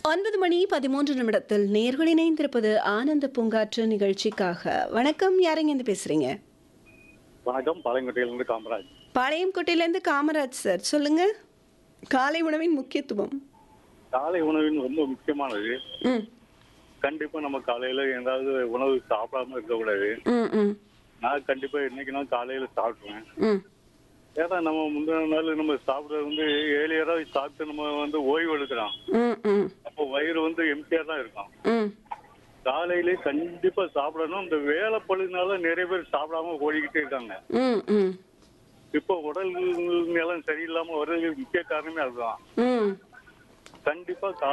ஒன்பது மணி பதிமூன்று நிமிடத்தில் நேர்கள் இணைந்திருப்பது ஆனந்த பூங்காற்று நிகழ்ச்சிக்காக வணக்கம் யாருங்க இருந்து பேசுறீங்க வணக்கம் பாளையங்கோட்டையிலிருந்து காமராஜ் பாளையங்கோட்டையிலேருந்து காமராஜ் சார் சொல்லுங்க காலை உணவின் முக்கியத்துவம் காலை உணவின் ரொம்ப முக்கியமானது ம் கண்டிப்பா நம்ம காலையில ஏதாவது உணவு சாப்பிடாம இருக்கக்கூடாது ம் ம் நான் கண்டிப்பா இன்னைக்கு நான் காலையில சாப்பிடுவேன் ம் ஏன்னா நம்ம முந்தின நாள் நம்ம சாப்பிடுறது வந்து ஏழியரா சாப்பிட்டு நம்ம வந்து ஓய்வு எடுக்கிறோம் ம் ம் அப்போ வயிறு வந்து எம்டியா தான் இருக்கும் ம் காலையிலே கண்டிப்பா சாப்பிடணும் இந்த வேலை பழுனால நிறைய பேர் சாப்பிடாம ஓடிக்கிட்டே இருக்காங்க ம் ம் இப்போ உடல் நிலம் சரியில்லாம வர்றதுக்கு முக்கிய காரணமே அதுதான் ம் கண்டிப்பா